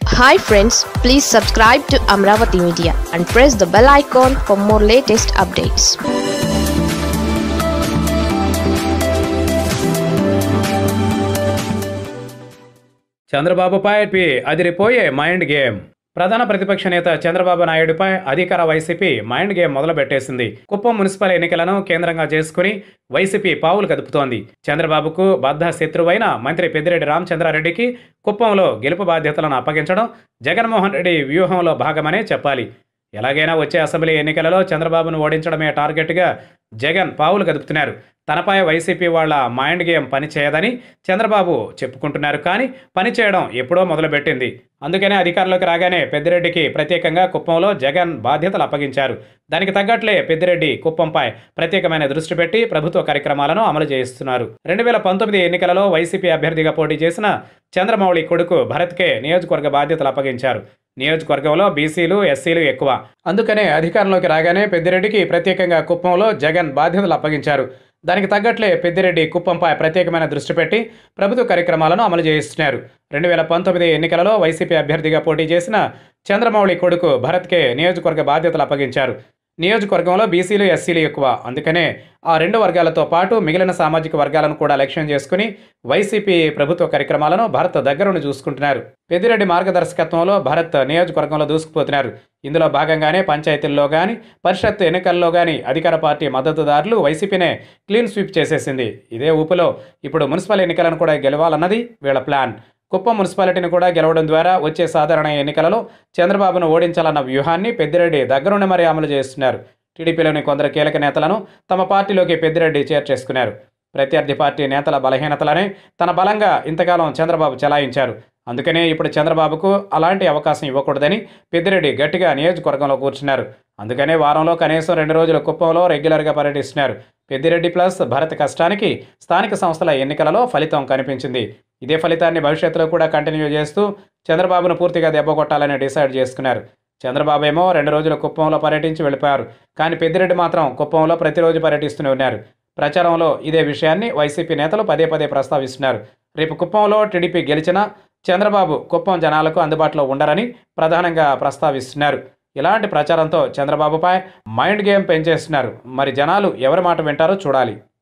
hi friends please subscribe to Amaravati media and press the bell icon for more latest updates చంద్రబాబుపై పి అదిరిపోయే mind game ప్రధాన ప్రతిపక్ష నేత చంద్రబాబు నాయుడుపై అధికార వైసీపీ మైండ్ గేమ్ మొదలుపెట్టేసింది కుప్పం మున్సిపల్ ఎన్నికలను కేంద్రంగా చేసుకుని వైసీపీ పావులు కదుపుతోంది చంద్రబాబుకు బద్ధ శత్రువైన మంత్రి పెద్దిరెడ్డి రామచంద్రారెడ్డికి కుప్పంలో గెలుపు బాధ్యతలను అప్పగించడం జగన్మోహన్ రెడ్డి వ్యూహంలో భాగమనే చెప్పాలి ఎలాగైనా వచ్చే అసెంబ్లీ ఎన్నికలలో చంద్రబాబును ఓడించడమే టార్గెట్గా జగన్ పావులు కదుపుతున్నారు తనపై వైసీపీ వాళ్ళ మైండ్ గేమ్ పనిచేయదని చంద్రబాబు చెప్పుకుంటున్నారు కానీ పనిచేయడం ఎప్పుడో మొదలుపెట్టింది అందుకనే అధికారంలోకి రాగానే పెద్దిరెడ్డికి ప్రత్యేకంగా కుప్పంలో జగన్ బాధ్యతలు అప్పగించారు దానికి తగ్గట్లే పెద్దిరెడ్డి కుప్పంపై ప్రత్యేకమైన దృష్టి పెట్టి ప్రభుత్వ కార్యక్రమాలను అమలు చేయిస్తున్నారు రెండు వేల పంతొమ్మిది ఎన్నికలలో వైసీపీ అభ్యర్థిగా పోటీ చేసిన చంద్రమౌళి కొడుకు భరత్కే నియోజకవర్గ బాధ్యతలు అప్పగించారు నియోజకవర్గంలో బీసీలు ఎస్సీలు ఎక్కువ అందుకనే అధికారంలోకి రాగానే పెద్దిరెడ్డికి ప్రత్యేకంగా కుప్పంలో జగన్ బాధ్యతలు అప్పగించారు దానికి తగ్గట్లే పెద్దిరెడ్డి కుప్పంపై ప్రత్యేకమైన దృష్టి పెట్టి ప్రభుత్వ కార్యక్రమాలను అమలు చేయిస్తున్నారు రెండు వేల పంతొమ్మిది ఎన్నికలలో వైసీపీ అభ్యర్థిగా పోటీ చేసిన చంద్రమౌళి కొడుకు భరత్కే నియోజకవర్గ బాధ్యతలు అప్పగించారు నియోజకవర్గంలో బీసీలు ఎస్సీలు ఎక్కువ అందుకనే ఆ రెండు వర్గాలతో పాటు మిగిలిన సామాజిక వర్గాలను కూడా లక్ష్యం చేసుకుని వైసీపీ ప్రభుత్వ కార్యక్రమాలను భారత్ దగ్గరుండి చూసుకుంటున్నారు పెద్దిరెడ్డి మార్గదర్శకత్వంలో భారత్ నియోజకవర్గంలో దూసుకుపోతున్నారు ఇందులో భాగంగానే పంచాయతీల్లో కానీ పరిషత్ ఎన్నికల్లో కానీ అధికార పార్టీ మద్దతుదారులు వైసీపీనే క్లీన్ స్వీప్ చేసేసింది ఇదే ఊపులో ఇప్పుడు మున్సిపల్ ఎన్నికలను కూడా గెలవాలన్నది వీళ్ళ ప్లాన్ కుప్పం మున్సిపాలిటీని కూడా గెలవడం ద్వారా వచ్చే సాధారణ ఎన్నికలలో చంద్రబాబును ఓడించాలన్న వ్యూహాన్ని పెద్దిరెడ్డి దగ్గరుండి మరీ అమలు చేస్తున్నారు టీడీపీలోని కొందరు కీలక నేతలను తమ పార్టీలోకి పెద్దిరెడ్డి చేర్చేసుకున్నారు ప్రత్యర్థి పార్టీ నేతల బలహీనతలనే తన బలంగా ఇంతకాలం చంద్రబాబు చెలాయించారు అందుకనే ఇప్పుడు చంద్రబాబుకు అలాంటి అవకాశం ఇవ్వకూడదని పెద్దిరెడ్డి గట్టిగా నియోజకవర్గంలో కూర్చున్నారు అందుకనే వారంలో కనీసం రెండు రోజులు కుప్పంలో రెగ్యులర్గా పర్యటిస్తున్నారు పెద్దిరెడ్డి ప్లస్ భరత్ కష్టానికి స్థానిక సంస్థల ఎన్నికలలో ఫలితం కనిపించింది ఇదే ఫలితాన్ని భవిష్యత్తులో కూడా కంటిన్యూ చేస్తూ చంద్రబాబును పూర్తిగా దెబ్బకొట్టాలని డిసైడ్ చేసుకున్నారు చంద్రబాబు ఏమో రెండు రోజులు కుప్పంలో పర్యటించి వెళ్ళిపోయారు కానీ పెద్దిరెడ్డి మాత్రం కుప్పంలో ప్రతిరోజు పర్యటిస్తూనే ఉన్నారు ప్రచారంలో ఇదే విషయాన్ని వైసీపీ నేతలు పదే పదే ప్రస్తావిస్తున్నారు రేపు కుప్పంలో టీడీపీ గెలిచినా చంద్రబాబు కుప్పం జనాలకు అందుబాటులో ఉండరని ప్రధానంగా ప్రస్తావిస్తున్నారు ఇలాంటి ప్రచారంతో చంద్రబాబుపై మైండ్ గేమ్ పెంచేస్తున్నారు మరి జనాలు ఎవరి మాట వింటారో చూడాలి